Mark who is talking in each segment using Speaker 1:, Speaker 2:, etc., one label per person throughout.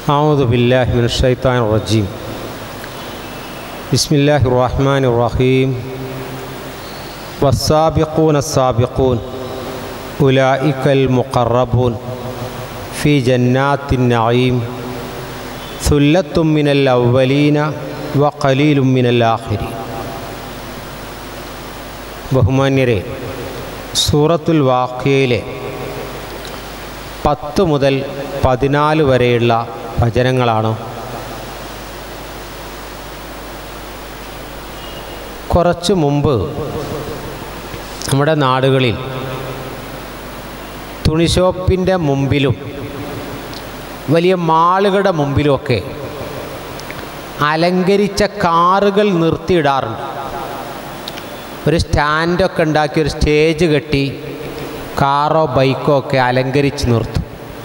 Speaker 1: أعوذ بالله من الشيطان الرجيم بسم الله الرحمن الرحيم والسابقون السابقون أولئك المقربون في جنات النعيم ثلة من الأولين وقليل من الآخرين ബഹുമാന്യരെ സൂറത്തുൽ വാഖയിലെ പത്ത് മുതൽ പതിനാല് വരെയുള്ള വചനങ്ങളാണ് കുറച്ച് മുമ്പ് നമ്മുടെ നാടുകളിൽ തുണിഷോപ്പിൻ്റെ മുമ്പിലും വലിയ മാളുകളുടെ മുമ്പിലുമൊക്കെ അലങ്കരിച്ച കാറുകൾ നിർത്തിയിടാറുണ്ട് ഒരു സ്റ്റാൻഡൊക്കെ ഉണ്ടാക്കി ഒരു സ്റ്റേജ് കെട്ടി കാറോ ബൈക്കോ ഒക്കെ അലങ്കരിച്ച് നിർത്തും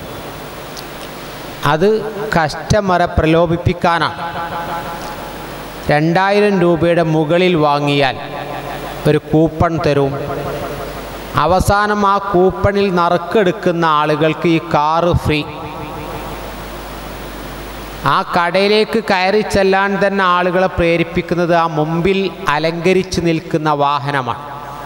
Speaker 1: അത് കസ്റ്റമറെ പ്രലോഭിപ്പിക്കാനാണ് രണ്ടായിരം രൂപയുടെ മുകളിൽ വാങ്ങിയാൽ ഒരു കൂപ്പൺ തരും അവസാനം ആ കൂപ്പണിൽ നറുക്കെടുക്കുന്ന ആളുകൾക്ക് ഈ കാറ് ഫ്രീ ആ കടയിലേക്ക് കയറി ചെല്ലാൻ തന്നെ ആളുകളെ പ്രേരിപ്പിക്കുന്നത് ആ മുമ്പിൽ അലങ്കരിച്ച് നിൽക്കുന്ന വാഹനമാണ്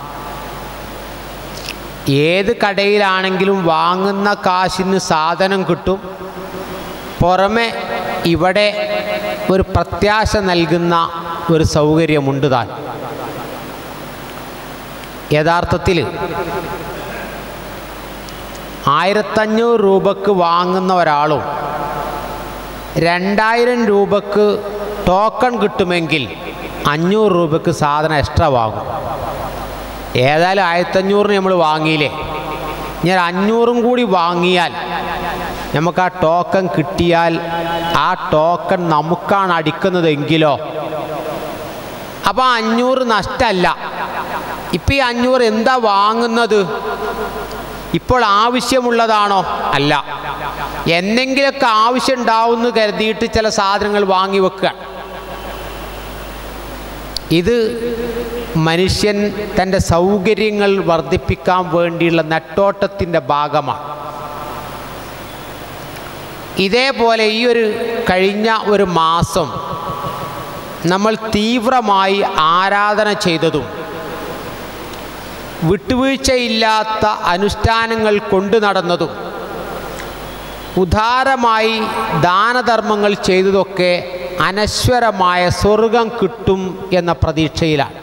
Speaker 1: ഏത് കടയിലാണെങ്കിലും വാങ്ങുന്ന കാശിന് സാധനം കിട്ടും പുറമെ ഇവിടെ ഒരു പ്രത്യാശ നൽകുന്ന ഒരു സൗകര്യമുണ്ട് താൻ യഥാർത്ഥത്തിൽ ആയിരത്തഞ്ഞൂറ് രൂപക്ക് വാങ്ങുന്ന ഒരാളും രണ്ടായിരം രൂപക്ക് ടോക്കൺ കിട്ടുമെങ്കിൽ അഞ്ഞൂറ് രൂപക്ക് സാധനം എക്സ്ട്രാ വാങ്ങും ഏതായാലും ആയിരത്തഞ്ഞൂറിന് നമ്മൾ വാങ്ങിയില്ലേ ഞാൻ അഞ്ഞൂറും കൂടി വാങ്ങിയാൽ നമുക്ക് ആ ടോക്കൺ കിട്ടിയാൽ ആ ടോക്കൺ നമുക്കാണ് അടിക്കുന്നതെങ്കിലോ അപ്പോൾ അഞ്ഞൂറ് നഷ്ടമല്ല ഇപ്പം ഈ അഞ്ഞൂറ് എന്താ വാങ്ങുന്നത് ഇപ്പോൾ ആവശ്യമുള്ളതാണോ അല്ല എന്തെങ്കിലുമൊക്കെ ആവശ്യം ഉണ്ടാവുമെന്ന് കരുതിയിട്ട് ചില സാധനങ്ങൾ വാങ്ങി വെക്കുക ഇത് മനുഷ്യൻ തൻ്റെ സൗകര്യങ്ങൾ വർദ്ധിപ്പിക്കാൻ വേണ്ടിയുള്ള നെട്ടോട്ടത്തിൻ്റെ ഭാഗമാണ് ഇതേപോലെ ഈ ഒരു കഴിഞ്ഞ ഒരു മാസം നമ്മൾ തീവ്രമായി ആരാധന ചെയ്തതും വിട്ടുവീഴ്ചയില്ലാത്ത അനുഷ്ഠാനങ്ങൾ കൊണ്ടു നടന്നതും ഉദാരമായി ദാനധർമ്മങ്ങൾ ചെയ്തതൊക്കെ അനശ്വരമായ സ്വർഗം കിട്ടും എന്ന പ്രതീക്ഷയിലാണ്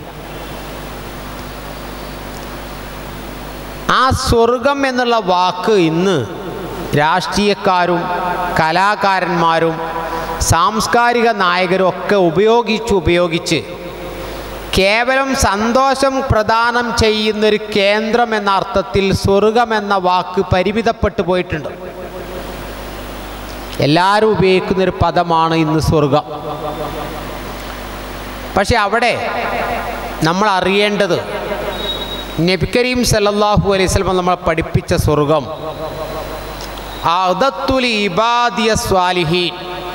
Speaker 1: ആ സ്വർഗം എന്നുള്ള വാക്ക് ഇന്ന് രാഷ്ട്രീയക്കാരും കലാകാരന്മാരും സാംസ്കാരിക നായകരും ഒക്കെ ഉപയോഗിച്ച് ഉപയോഗിച്ച് കേവലം സന്തോഷം പ്രദാനം ചെയ്യുന്നൊരു കേന്ദ്രം എന്ന അർത്ഥത്തിൽ സ്വർഗം എന്ന വാക്ക് പരിമിതപ്പെട്ടു പോയിട്ടുണ്ട് എല്ലാവരും ഉപയോഗിക്കുന്നൊരു പദമാണ് ഇന്ന് സ്വർഗം പക്ഷെ അവിടെ നമ്മൾ അറിയേണ്ടത് നബി കരീം സല്ലല്ലാഹു അലൈഹി സ്വലം നമ്മളെ പഠിപ്പിച്ച സ്വർഗം അദത്തുലി ഇബാദിയ സ്വാലിഹീൻ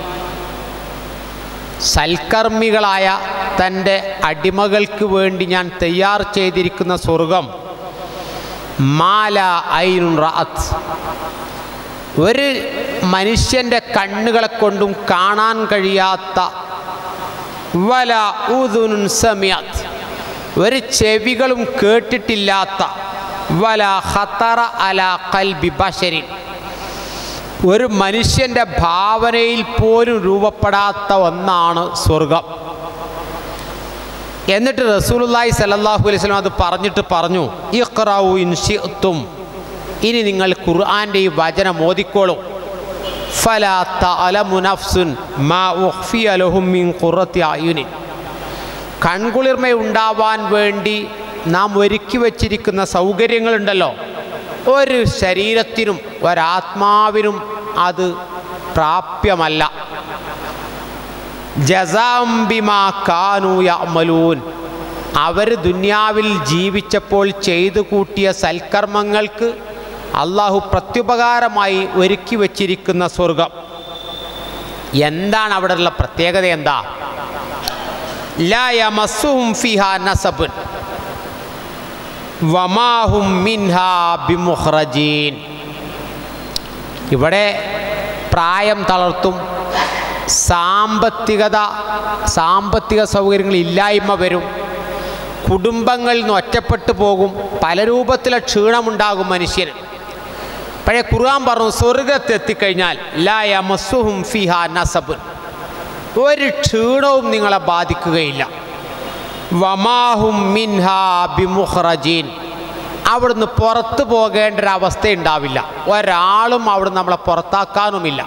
Speaker 1: സൽക്കർമ്മികളായ തൻ്റെ അടിമകൾക്ക് വേണ്ടി ഞാൻ തയ്യാർ ചെയ്തിരിക്കുന്ന സ്വർഗം മാല ഐനുൻ റാത്ത് ഒരു മനുഷ്യൻ്റെ കണ്ണുകളെ കൊണ്ടും കാണാൻ കഴിയാത്ത വല ഊതുനുൻ സമിയാത്ത് ഒരു ചെവികളും കേട്ടിട്ടില്ലാത്ത വല ഹത്തറ അല കൽബി ബഷരിൻ ഒരു മനുഷ്യൻ്റെ ഭാവനയിൽ പോലും രൂപപ്പെടാത്ത ഒന്നാണ് സ്വർഗം എന്നിട്ട് റസൂലുല്ലായി സലല്ലാഹു അലൈഹി സ്വലം അത് പറഞ്ഞിട്ട് പറഞ്ഞു ഇഖ്റാവു ഇൻഷിത്തും ഇനി നിങ്ങൾ ഖുർആൻ്റെ ഈ വചനം ഓതിക്കോളും ഫലാത്ത അലമുനഫ്സുൻ മാ ഉഖ്ഫിയ ലഹും മിൻ ഖുറത്തി അയുനിൻ കൺകുളിർമ ഉണ്ടാവാൻ വേണ്ടി നാം ഒരുക്കി വച്ചിരിക്കുന്ന സൗകര്യങ്ങളുണ്ടല്ലോ ഒരു ശരീരത്തിനും ഒരാത്മാവിനും അത് പ്രാപ്യമല്ല ജസാംബിമാ കാനു യമലൂൻ അവർ ദുന്യാവിൽ ജീവിച്ചപ്പോൾ ചെയ്തു കൂട്ടിയ സൽക്കർമ്മങ്ങൾക്ക് അള്ളാഹു പ്രത്യുപകാരമായി ഒരുക്കി വച്ചിരിക്കുന്ന സ്വർഗം എന്താണ് അവിടെയുള്ള പ്രത്യേകത എന്താ ലാ യമസ്സുഹും ഫിഹ നസബുൻ വമാഹും മിൻഹാ ബിമുഖ്റജീൻ ഇവിടെ പ്രായം തളർത്തും സാമ്പത്തികത സാമ്പത്തിക സൗകര്യങ്ങൾ ഇല്ലായ്മ വരും കുടുംബങ്ങളിൽ നിന്ന് ഒറ്റപ്പെട്ടു പോകും പല രൂപത്തിലെ ക്ഷീണമുണ്ടാകും മനുഷ്യന് പഴയ ഖുർആൻ പറഞ്ഞു സ്വർഗത്തെത്തിക്കഴിഞ്ഞാൽ ലാ യമസ്സുഹും ഫിഹ നസബുൻ ഒരു ക്ഷീണവും നിങ്ങളെ ബാധിക്കുകയില്ല വമാഹും മിൻഹ ബിമുഖ്റജീൻ അവിടുന്ന് പുറത്തു പോകേണ്ട ഒരു അവസ്ഥ ഉണ്ടാവില്ല ഒരാളും അവിടുന്ന് നമ്മളെ പുറത്താക്കാനുമില്ല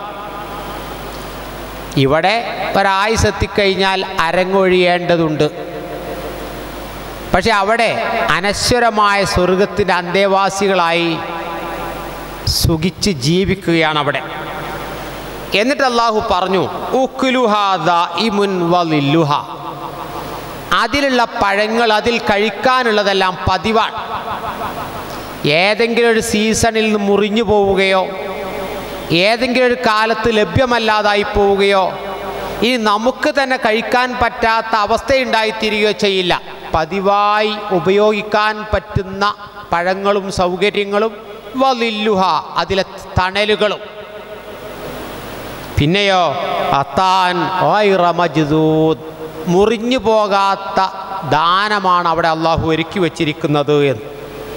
Speaker 1: ഇവിടെ ഒരായുസ് എത്തിക്കഴിഞ്ഞാൽ അരങ്ങൊഴിയേണ്ടതുണ്ട് പക്ഷെ അവിടെ അനശ്വരമായ സ്വർഗത്തിൻ്റെ അന്തേവാസികളായി സുഖിച്ച് ജീവിക്കുകയാണ് അവിടെ എന്നിട്ട് അള്ളാഹു പറഞ്ഞു ഉക്കുലുഹാദ ഇമുൻ വലില്ലുഹ അതിലുള്ള പഴങ്ങൾ അതിൽ കഴിക്കാനുള്ളതെല്ലാം പതിവാണ് ഏതെങ്കിലും ഒരു സീസണിൽ നിന്ന് മുറിഞ്ഞു പോവുകയോ ഏതെങ്കിലും ഒരു കാലത്ത് ലഭ്യമല്ലാതായി പോവുകയോ ഇനി നമുക്ക് തന്നെ കഴിക്കാൻ പറ്റാത്ത അവസ്ഥയുണ്ടായിത്തീരുകയോ ചെയ്യില്ല പതിവായി ഉപയോഗിക്കാൻ പറ്റുന്ന പഴങ്ങളും സൗകര്യങ്ങളും വലില്ലുഹ അതിലെ തണലുകളും പിന്നെയോ അത്താൻ ഓയിറ മജ്ദൂദ് മുറിഞ്ഞു പോകാത്ത ദാനമാണ് അവിടെ അള്ളാഹു ഒരുക്കി വച്ചിരിക്കുന്നത് എന്ന്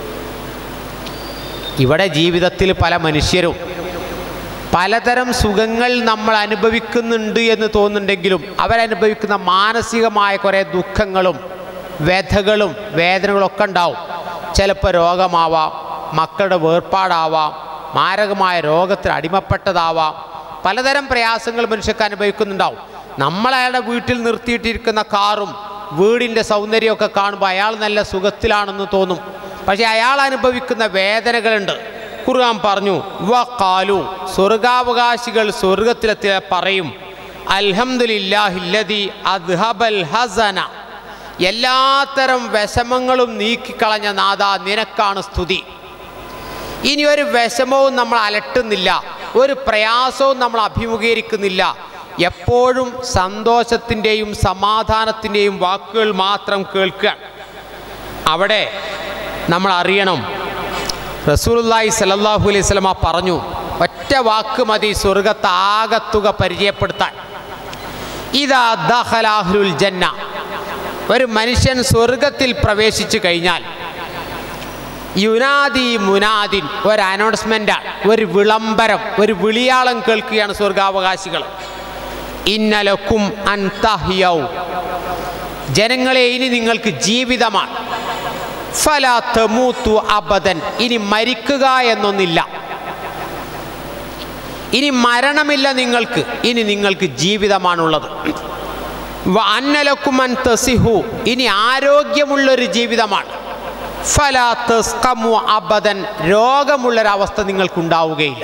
Speaker 1: ഇവിടെ ജീവിതത്തിൽ പല മനുഷ്യരും പലതരം സുഖങ്ങൾ നമ്മൾ അനുഭവിക്കുന്നുണ്ട് എന്ന് തോന്നുന്നുണ്ടെങ്കിലും അവരനുഭവിക്കുന്ന മാനസികമായ കുറേ ദുഃഖങ്ങളും വ്യഥകളും വേദനകളും ഒക്കെ ഉണ്ടാവും ചിലപ്പോൾ രോഗമാവാം മക്കളുടെ വേർപാടാവാം മാരകമായ രോഗത്തിന് അടിമപ്പെട്ടതാവാം പലതരം പ്രയാസങ്ങൾ മനുഷ്യർക്ക് അനുഭവിക്കുന്നുണ്ടാവും നമ്മൾ അയാളുടെ വീട്ടിൽ നിർത്തിയിട്ടിരിക്കുന്ന കാറും വീടിൻ്റെ സൗന്ദര്യമൊക്കെ കാണുമ്പോൾ അയാൾ നല്ല സുഖത്തിലാണെന്ന് തോന്നും പക്ഷേ അയാൾ അനുഭവിക്കുന്ന വേദനകളുണ്ട് ഖുർആൻ പറഞ്ഞു വഖാലു സ്വർഗാവകാശികൾ സ്വർഗത്തിലെത്തിയ പറയും അൽഹംദുലില്ലാഹില്ലദി അദ്ഹബൽ ഹസന എല്ലാത്തരം വിഷമങ്ങളും നീക്കിക്കളഞ്ഞ നാഥ നിനക്കാണ് സ്തുതി ഇനി ഒരു വിഷമവും നമ്മൾ അലട്ടുന്നില്ല ഒരു പ്രയാസവും നമ്മൾ അഭിമുഖീകരിക്കുന്നില്ല എപ്പോഴും സന്തോഷത്തിൻ്റെയും സമാധാനത്തിൻ്റെയും വാക്കുകൾ മാത്രം കേൾക്കുക അവിടെ നമ്മൾ അറിയണം റസൂലുള്ളാഹി സല്ലല്ലാഹു അലൈഹി സ്വലമ പറഞ്ഞു ഒറ്റ വാക്ക് മതി സ്വർഗത്ത് ആകത്തുക പരിചയപ്പെടുത്താൻ ഇതാ ദഹലാഹുൽ ജന്ന ഒരു മനുഷ്യൻ സ്വർഗത്തിൽ പ്രവേശിച്ചു കഴിഞ്ഞാൽ യുനാദി മുനാദിൻ ഒരു അനൗൺസ്മെൻ്റാണ് ഒരു വിളംബരം ഒരു വിളിയാളം കേൾക്കുകയാണ് സ്വർഗാവകാശികൾ ഇന്നലക്കും അൻതഹ്യൗ ജനങ്ങളെ ഇനി നിങ്ങൾക്ക് ജീവിതമാണ് ഫലാ തമൂത്തു അബദൻ ഇനി മരിക്കുക എന്നൊന്നില്ല ഇനി മരണമില്ല നിങ്ങൾക്ക് ഇനി നിങ്ങൾക്ക് ജീവിതമാണുള്ളത് വ അന്നലക്കുമൻ തസിഹു ഇനി ആരോഗ്യമുള്ളൊരു ജീവിതമാണ് ഫലാ തസ്കമു അബദൻ രോഗമുള്ളൊരവസ്ഥ നിങ്ങൾക്കുണ്ടാവുകയില്ല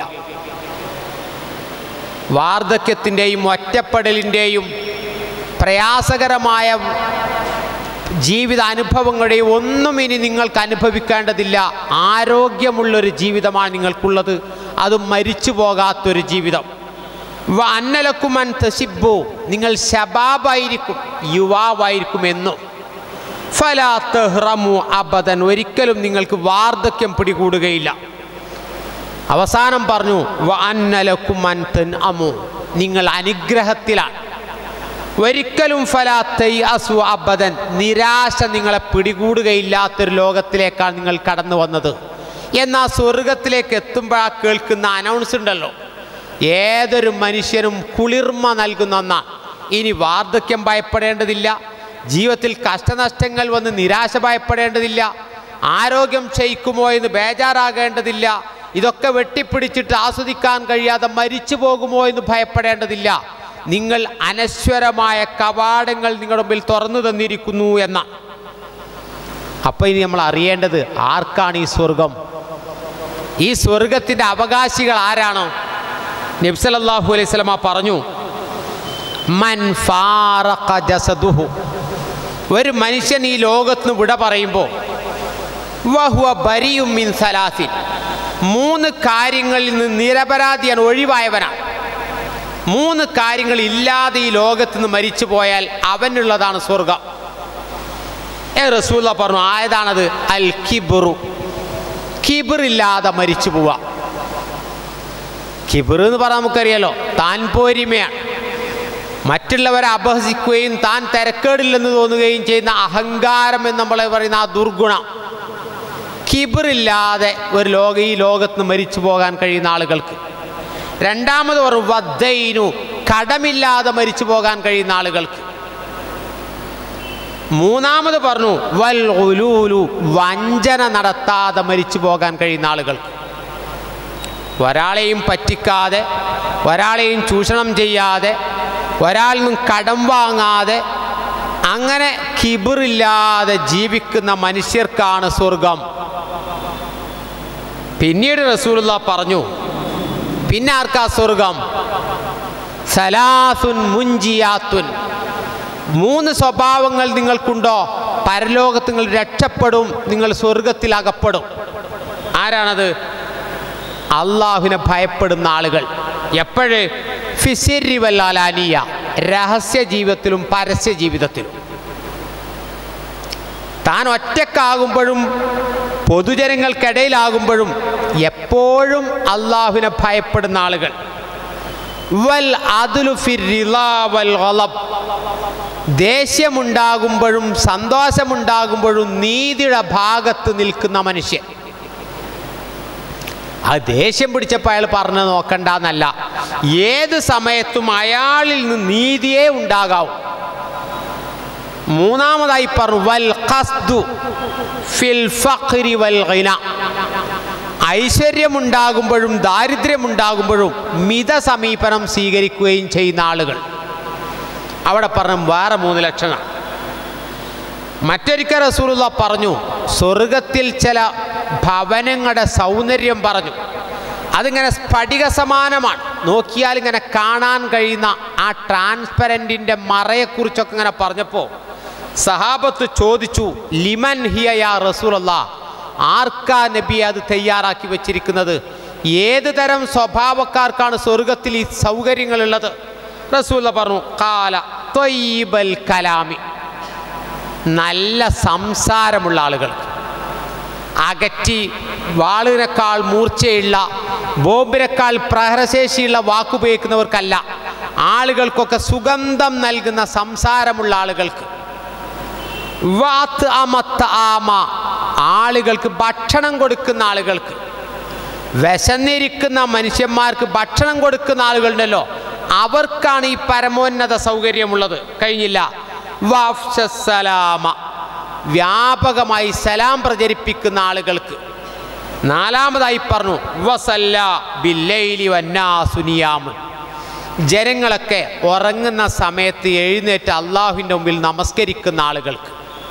Speaker 1: വാർദ്ധക്യത്തിൻ്റെയും ഒറ്റപ്പെടലിൻ്റെയും പ്രയാസകരമായ ജീവിത അനുഭവങ്ങളുടെയും ഒന്നും ഇനി നിങ്ങൾക്ക് അനുഭവിക്കേണ്ടതില്ല ആരോഗ്യമുള്ളൊരു ജീവിതമാണ് നിങ്ങൾക്കുള്ളത് അതും മരിച്ചു പോകാത്തൊരു ജീവിതം വ അന്നലക്കുമൻ തസിബു നിങ്ങൾ ശബാബായിരിക്കും യുവാവായിരിക്കും എന്നും ഫലാ തെഹ്റമു അബദൻ ഒരിക്കലും നിങ്ങൾക്ക് വാർദ്ധക്യം പിടികൂടുകയില്ല അവസാനം പറഞ്ഞു വ അന്നലക്കുമൻ തെൻ അമു നിങ്ങൾ അനുഗ്രഹത്തിലാണ് ഒരിക്കലും ഫലാത്തൈ അസു അബദൻ നിരാശ നിങ്ങളെ പിടികൂടുകയില്ലാത്തൊരു ലോകത്തിലേക്കാണ് നിങ്ങൾ കടന്നു വന്നത് എന്നാൽ സ്വർഗത്തിലേക്ക് എത്തുമ്പോഴാ കേൾക്കുന്ന അനൗൺസ് ഉണ്ടല്ലോ ഏതൊരു മനുഷ്യനും കുളിർമ നൽകുന്ന ഒന്നാണ് ഇനി വാർദ്ധക്യം ഭയപ്പെടേണ്ടതില്ല ജീവിതത്തിൽ കഷ്ടനഷ്ടങ്ങൾ വന്ന് നിരാശ ഭയപ്പെടേണ്ടതില്ല ആരോഗ്യം ക്ഷയിക്കുമോ എന്ന് ബേജാറാകേണ്ടതില്ല ഇതൊക്കെ വെട്ടിപ്പിടിച്ചിട്ട് ആസ്വദിക്കാൻ കഴിയാതെ മരിച്ചു പോകുമോ എന്ന് ഭയപ്പെടേണ്ടതില്ല നിങ്ങൾ അനശ്വരമായ കവാടങ്ങൾ നിങ്ങളുടെ മുമ്പിൽ തുറന്നു തന്നിരിക്കുന്നു എന്ന അപ്പം ഇനി നമ്മൾ അറിയേണ്ടത് ആർക്കാണ് ഈ സ്വർഗം ഈ സ്വർഗത്തിൻ്റെ അവകാശികൾ ആരാണ് നബ്സലല്ലാഹു അലൈഹി സ്വലമ പറഞ്ഞു മൻ ഫാറഖ ജസദുഹു ഒരു മനുഷ്യൻ ഈ ലോകത്ത് നിന്ന് വിട പറയുമ്പോൾ വഹുവ ബരിയും മിൻ സലാസിൻ മൂന്ന് കാര്യങ്ങളിൽ നിന്ന് നിരപരാധിയാണ് ഒഴിവായവനാണ് മൂന്ന് കാര്യങ്ങൾ ഇല്ലാതെ ഈ ലോകത്ത് നിന്ന് മരിച്ചു പോയാൽ അവനുള്ളതാണ് സ്വർഗം ഏ റസൂല പറഞ്ഞു ആയതാണത് അൽ കിബറു കിബറില്ലാതെ മരിച്ചു പോവുക കിബിർ എന്ന് പറഞ്ഞാൽ നമുക്കറിയാലോ താൻ പോരിമയാണ് മറ്റുള്ളവരെ അപഹസിക്കുകയും താൻ തിരക്കേടില്ലെന്ന് തോന്നുകയും ചെയ്യുന്ന അഹങ്കാരം എന്ന് നമ്മളെ പറയുന്ന ആ ദുർഗുണം കിബിറില്ലാതെ ഒരു ലോക ഈ ലോകത്ത് നിന്ന് മരിച്ചു പോകാൻ കഴിയുന്ന ആളുകൾക്ക് രണ്ടാമത് പറഞ്ഞു വദ്ദൈനു കടമില്ലാതെ മരിച്ചു പോകാൻ കഴിയുന്ന ആളുകൾക്ക് മൂന്നാമത് പറഞ്ഞു വൽ ഉലൂലു വഞ്ചന നടത്താതെ മരിച്ചു പോകാൻ കഴിയുന്ന ആളുകൾക്ക് ഒരാളെയും പറ്റിക്കാതെ ഒരാളെയും ചൂഷണം ചെയ്യാതെ ഒരാളിൽ നിന്നും കടം വാങ്ങാതെ അങ്ങനെ കിബിറില്ലാതെ ജീവിക്കുന്ന മനുഷ്യർക്കാണ് സ്വർഗം പിന്നീട് റസൂലുള്ള പറഞ്ഞു പിന്നെ ആർക്കാ സ്വർഗം സലാസുൻ മുഞ്ചിയാത്തുൻ മൂന്ന് സ്വഭാവങ്ങൾ നിങ്ങൾക്കുണ്ടോ പരലോകത്ത് നിങ്ങൾ രക്ഷപ്പെടും നിങ്ങൾ സ്വർഗത്തിൽ അകപ്പെടും ആരാണത് അള്ളാഹുവിനെ ഭയപ്പെടുന്ന ആളുകൾ എപ്പോഴ് ഫിസിരി വല്ലാലാനിയ രഹസ്യ ജീവിതത്തിലും പരസ്യ ജീവിതത്തിലും താൻ ഒറ്റക്കാകുമ്പോഴും പൊതുജനങ്ങൾക്കിടയിലാകുമ്പോഴും എപ്പോഴും അള്ളാഹുവിനെ ഭയപ്പെടുന്ന ആളുകൾ വൽ അതുലു ഫിറിലാ വൽ ഗളബ് ദേഷ്യമുണ്ടാകുമ്പോഴും സന്തോഷമുണ്ടാകുമ്പോഴും നീതിയുടെ ഭാഗത്ത് നിൽക്കുന്ന മനുഷ്യൻ ആ ദേഷ്യം പിടിച്ചപ്പോൾ അയാൾ പറഞ്ഞു നോക്കണ്ടെന്നല്ല ഏത് സമയത്തും അയാളിൽ നിന്ന് നീതിയേ ഉണ്ടാകാവൂ മൂന്നാമതായി പറഞ്ഞു വൽ ഖസ്ദു ഫിൽ ഫഖ്രി വൽ ഗിന ഐശ്വര്യമുണ്ടാകുമ്പോഴും ദാരിദ്ര്യമുണ്ടാകുമ്പോഴും മിത സമീപനം സ്വീകരിക്കുകയും ചെയ്യുന്ന ആളുകൾ അവിടെ പറഞ്ഞു വേറെ മൂന്ന് ലക്ഷണം മറ്റൊരിക്കൽ റസൂലുള്ള പറഞ്ഞു സ്വർഗത്തിൽ ചില ഭവനങ്ങളുടെ സൗന്ദര്യം പറഞ്ഞു അതിങ്ങനെ സ്ഫടിക സമാനമാണ് നോക്കിയാൽ ഇങ്ങനെ കാണാൻ കഴിയുന്ന ആ ട്രാൻസ്പെറൻറ്റിൻ്റെ മറയെക്കുറിച്ചൊക്കെ ഇങ്ങനെ പറഞ്ഞപ്പോൾ സഹാബത്ത് ചോദിച്ചു ലിമൻ ഹിയ യാ റസൂലല്ല ആർക്കാ നബി അത് തയ്യാറാക്കി വെച്ചിരിക്കുന്നത് ഏത് തരം സ്വഭാവക്കാർക്കാണ് സ്വർഗത്തിൽ ഈ സൗകര്യങ്ങളുള്ളത് റസൂല പറഞ്ഞു കാല ത്വയ്യിബൽ കലാമി നല്ല സംസാരമുള്ള ആളുകൾക്ക് അകറ്റി വാളിനേക്കാൾ മൂർച്ചയുള്ള ബോംബിനേക്കാൾ പ്രഹരശേഷിയുള്ള വാക്കുപയോഗിക്കുന്നവർക്കല്ല ആളുകൾക്കൊക്കെ സുഗന്ധം നൽകുന്ന സംസാരമുള്ള ആളുകൾക്ക് വാത്ത് അമത്ത ആമ ആളുകൾക്ക് ഭക്ഷണം കൊടുക്കുന്ന ആളുകൾക്ക് വിശന്നിരിക്കുന്ന മനുഷ്യന്മാർക്ക് ഭക്ഷണം കൊടുക്കുന്ന ആളുകളുണ്ടല്ലോ അവർക്കാണ് ഈ പരമോന്നത സൗകര്യമുള്ളത് കഴിഞ്ഞില്ല വാഫ്സലാമ വ്യാപകമായി സലാം പ്രചരിപ്പിക്കുന്ന ആളുകൾക്ക് നാലാമതായി പറഞ്ഞു വസല്ല ബില്ലൈലി വന്നാസുനിയാമ് ജനങ്ങളൊക്കെ ഉറങ്ങുന്ന സമയത്ത് എഴുന്നേറ്റ് അള്ളാഹുവിൻ്റെ മുമ്പിൽ നമസ്കരിക്കുന്ന ആളുകൾക്ക്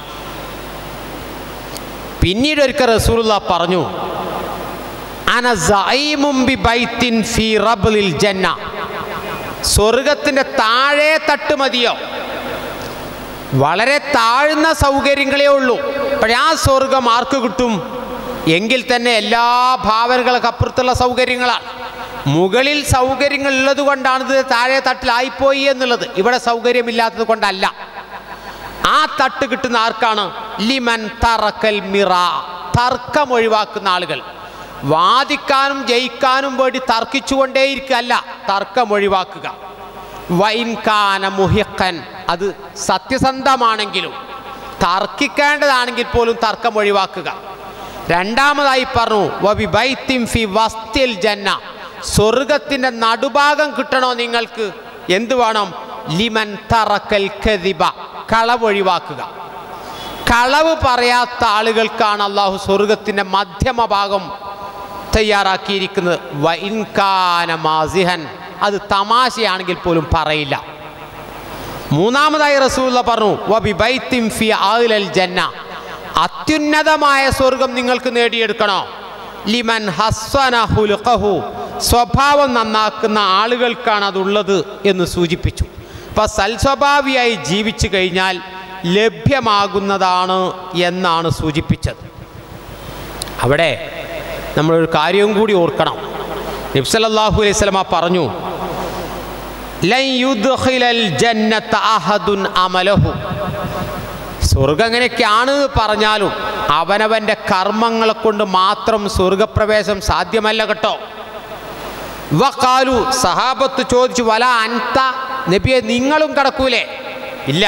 Speaker 1: പിന്നീട് ഒരിക്കൽ റസൂലുള്ള പറഞ്ഞു അന സൈമും ബി ബൈത്തിൻ ഫി റബ്ലിൽ ജന്ന സ്വർഗത്തിൻ്റെ താഴെ തട്ട് മതിയോ വളരെ താഴ്ന്ന സൗകര്യങ്ങളേ ഉള്ളൂ പക്ഷേ ആ സ്വർഗം ആർക്ക് കിട്ടും എങ്കിൽ തന്നെ എല്ലാ ഭാവനകൾക്ക് അപ്പുറത്തുള്ള സൗകര്യങ്ങളാണ് മുകളിൽ സൗകര്യങ്ങൾ ഉള്ളത് കൊണ്ടാണ് ഇത് താഴെ തട്ടിലായിപ്പോയി എന്നുള്ളത് ഇവിടെ സൗകര്യമില്ലാത്തത് കൊണ്ടല്ല ആ തട്ട് കിട്ടുന്ന ആർക്കാണ് ലിമൻ തറക്കൽ മിറ തർക്കം ഒഴിവാക്കുന്ന ആളുകൾ വാദിക്കാനും ജയിക്കാനും വേണ്ടി തർക്കിച്ചുകൊണ്ടേയിരിക്കല്ല തർക്കം ഒഴിവാക്കുക വൈൻകാന മുഹിക്കൻ അത് സത്യസന്ധമാണെങ്കിലും തർക്കിക്കേണ്ടതാണെങ്കിൽ പോലും തർക്കം ഒഴിവാക്കുക രണ്ടാമതായി പറഞ്ഞു വബി ബൈത്തിം ഫി വസ്തിൽ ജന്ന സ്വർഗത്തിൻ്റെ നടുഭാഗം കിട്ടണോ നിങ്ങൾക്ക് എന്ത് വേണം ലിമൻ തറക്കൽ കദിബ കളവ് ഒഴിവാക്കുക കളവ് പറയാത്ത ആളുകൾക്കാണ് അള്ളാഹു സ്വർഗത്തിൻ്റെ മധ്യമ ഭാഗം തയ്യാറാക്കിയിരിക്കുന്നത് വൈൻകാന മാസിഹൻ അത് തമാശയാണെങ്കിൽ പോലും പറയില്ല മൂന്നാമതായി റസൂല്ല പറഞ്ഞു വബി ബൈത്തിം ഫി ആലൽ ജന്ന അത്യുന്നതമായ സ്വർഗം നിങ്ങൾക്ക് നേടിയെടുക്കണോ ലിമൻ ഹസ്വന ഹുലുഖഹു സ്വഭാവം നന്നാക്കുന്ന ആളുകൾക്കാണ് അതുള്ളത് എന്ന് സൂചിപ്പിച്ചു അപ്പം സൽസ്വഭാവിയായി ജീവിച്ചു കഴിഞ്ഞാൽ ലഭ്യമാകുന്നതാണ് എന്നാണ് സൂചിപ്പിച്ചത് അവിടെ നമ്മളൊരു കാര്യവും കൂടി ഓർക്കണം നബ്സലല്ലാഹു അലൈഹി സ്വലമ പറഞ്ഞു ലൻ യുദ്ഖിലൽ ജന്നത്ത അഹദുൻ അമലഹു സ്വർഗം എങ്ങനെയൊക്കെയാണ് എന്ന് പറഞ്ഞാലും അവനവൻ്റെ കർമ്മങ്ങളെ കൊണ്ട് മാത്രം സ്വർഗപ്രവേശം സാധ്യമല്ല കേട്ടോ വഖാലു സഹാബത്ത് ചോദിച്ചു വല അൻത നബിയെ നിങ്ങളും കടക്കൂലേ ഇല്ല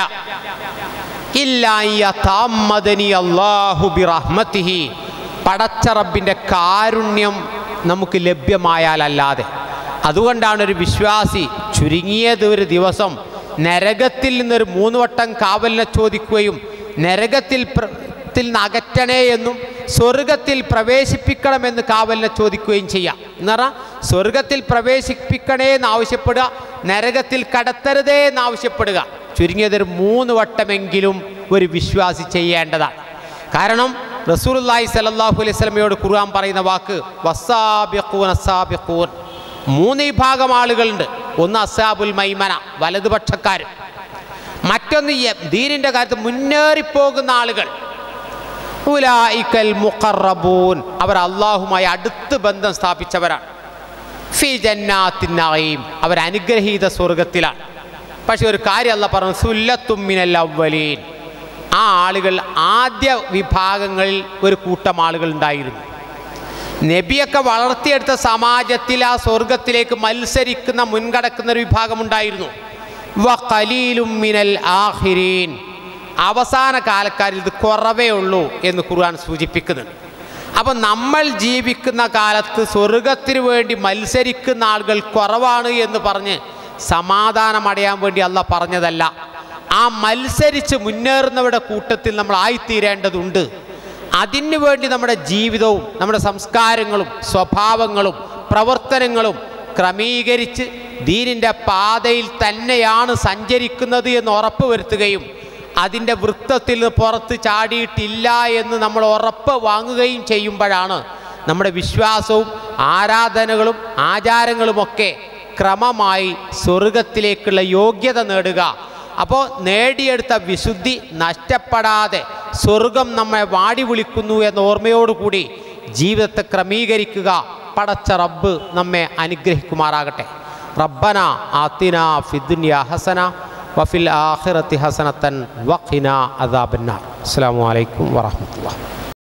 Speaker 1: ഇല്ല യതഅമ്മദനി അല്ലാഹു ബിറഹ്മതിഹി പടച്ച റബ്ബിൻ്റെ കാരുണ്യം നമുക്ക് ലഭ്യമായാലല്ലാതെ അതുകൊണ്ടാണ് ഒരു വിശ്വാസി ചുരുങ്ങിയത് ഒരു ദിവസം നരകത്തിൽ നിന്നൊരു മൂന്ന് വട്ടം കാവലിനെ ചോദിക്കുകയും നരകത്തിൽ പ്ര- ത്തിൽ നിന്ന് അകറ്റണേ എന്നും സ്വർഗത്തിൽ പ്രവേശിപ്പിക്കണമെന്ന് കാവലിനെ ചോദിക്കുകയും ചെയ്യാം എന്ന് പറഞ്ഞാൽ സ്വർഗത്തിൽ പ്രവേശിപ്പിക്കണേ എന്ന് ആവശ്യപ്പെടുക നരകത്തിൽ കടത്തരുതേ എന്ന് ആവശ്യപ്പെടുക ചുരുങ്ങിയതൊരു മൂന്ന് വട്ടമെങ്കിലും ഒരു വിശ്വാസി ചെയ്യേണ്ടതാണ് കാരണം റസൂലുള്ളാഹി സ്വല്ലല്ലാഹു അലൈഹി വസല്ലമയോട് ഖുർആൻ പറയുന്ന വാക്ക് വസ്സാബിഖൂൻ അസ്സാബിഖൂൻ മൂന്ന് വിഭാഗം ആളുകളുണ്ട് ഒന്ന് അസാബുൽ മൈമന വലതുപക്ഷക്കാർ മറ്റൊന്ന് യ- ദീനിൻ്റെ കാര്യത്തിൽ മുന്നേറിപ്പോകുന്ന ആളുകൾ ഉലായിക്കൽ മുഖറബൂൻ അവർ അള്ളാഹുമായി അടുത്ത് ബന്ധം സ്ഥാപിച്ചവരാണ് ഫി ജന്നാത്തിനായും അവർ അനുഗ്രഹീത സ്വർഗത്തിലാണ് പക്ഷെ ഒരു കാര്യം അല്ല പറഞ്ഞു സുല്ലത്തുമ്മിനൽ അവലീൻ ആ ആളുകൾ ആദ്യ വിഭാഗങ്ങളിൽ ഒരു കൂട്ടം ആളുകൾ ഉണ്ടായിരുന്നു നബിയൊക്കെ വളർത്തിയെടുത്ത സമാജത്തിൽ ആ സ്വർഗത്തിലേക്ക് മത്സരിക്കുന്ന മുൻകടക്കുന്ന ഒരു വിഭാഗമുണ്ടായിരുന്നു വ ഖലീലും മിനൽ ആഹിരീൻ അവസാന കാലക്കാരിൽ ഇത് കുറവേ ഉള്ളൂ എന്ന് ഖുർആൻ സൂചിപ്പിക്കുന്നുണ്ട് അപ്പം നമ്മൾ ജീവിക്കുന്ന കാലത്ത് സ്വർഗത്തിന് വേണ്ടി മത്സരിക്കുന്ന ആളുകൾ കുറവാണ് എന്ന് പറഞ്ഞ് സമാധാനമടയാൻ വേണ്ടി അല്ല പറഞ്ഞതല്ല ആ മത്സരിച്ച് മുന്നേറുന്നവരുടെ കൂട്ടത്തിൽ നമ്മൾ ആയിത്തീരേണ്ടതുണ്ട് അതിനു വേണ്ടി നമ്മുടെ ജീവിതവും നമ്മുടെ സംസ്കാരങ്ങളും സ്വഭാവങ്ങളും പ്രവർത്തനങ്ങളും ക്രമീകരിച്ച് ദീനിൻ്റെ പാതയിൽ തന്നെയാണ് സഞ്ചരിക്കുന്നത് എന്ന് ഉറപ്പ് വരുത്തുകയും അതിൻ്റെ വൃത്തത്തിൽ നിന്ന് പുറത്ത് ചാടിയിട്ടില്ല എന്ന് നമ്മൾ ഉറപ്പ് വാങ്ങുകയും ചെയ്യുമ്പോഴാണ് നമ്മുടെ വിശ്വാസവും ആരാധനകളും ആചാരങ്ങളുമൊക്കെ ക്രമമായി സ്വർഗത്തിലേക്കുള്ള യോഗ്യത നേടുക അപ്പോൾ നേടിയെടുത്ത വിശുദ്ധി നഷ്ടപ്പെടാതെ സ്വർഗം നമ്മെ വാടി വിളിക്കുന്നു എന്ന ഓർമ്മയോടുകൂടി ജീവിതത്തെ ക്രമീകരിക്കുക പടച്ച റബ്ബ് നമ്മെ അനുഗ്രഹിക്കുമാറാകട്ടെ റബ്ബന ആത്തിന ഫിദുന്യ ഹസന വഫിൽ ആഖിറത്തി ഹസനത്തൻ വഖിന അദാബന്നാർ അസ്സാം വലൈക്കും വാഹമത്തുള്ള